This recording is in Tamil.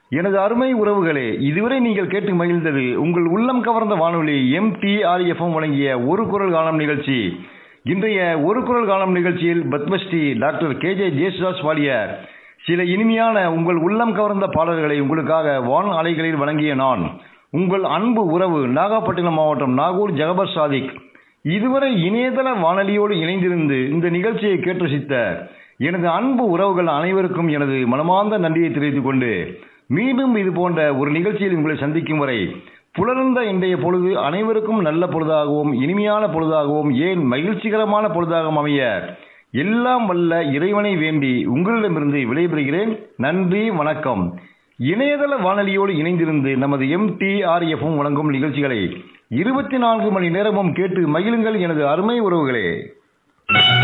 எனது அருமை உறவுகளே இதுவரை நீங்கள் கேட்டு மகிழ்ந்தது உங்கள் உள்ளம் கவர்ந்த வானொலி எம்டிஆர்எஃப்எம் வழங்கிய ஒரு குரல் காலம் நிகழ்ச்சி இன்றைய ஒரு குரல் காலம் நிகழ்ச்சியில் Padmashri doctor K J Yesudas பாடிய சில இனிமையான உங்கள் உள்ளம் கவர்ந்த பாடல்களை உங்களுக்காக வான் அலைகளில் வழங்கிய நான் உங்கள் அன்பு உறவு நாகப்பட்டினம் மாவட்டம் நாகூர் ஜகபர் சாதிக் இதுவரை இணையதள வானொலியோடு இணைந்திருந்து இந்த நிகழ்ச்சியை கேட்டு ரசித்த எனது அன்பு உறவுகள் அனைவருக்கும் எனது மனமார்ந்த நன்றியை தெரிவித்துக் கொண்டு மீண்டும் இது போன்ற ஒரு நிகழ்ச்சியில் உங்களை சந்திக்கும் வரை புலர்ந்த இன்றைய பொழுது அனைவருக்கும் நல்ல பொழுதாகவும் இனிமையான பொழுதாகவும் ஏன் மகிழ்ச்சிகரமான பொழுதாகவும் அமைய எல்லாம் வல்ல இறைவனை வேண்டி உங்களிடமிருந்து விடைபெறுகிறேன் நன்றி வணக்கம் இணையதள வானொலியோடு இணைந்திருந்து நமது எம்டிஆர்எஃப்எம் வழங்கும் நிகழ்ச்சிகளை இருபத்தி நான்கு மணி நேரமும் கேட்டு மகிழுங்கள் எனது அருமை உறவுகளே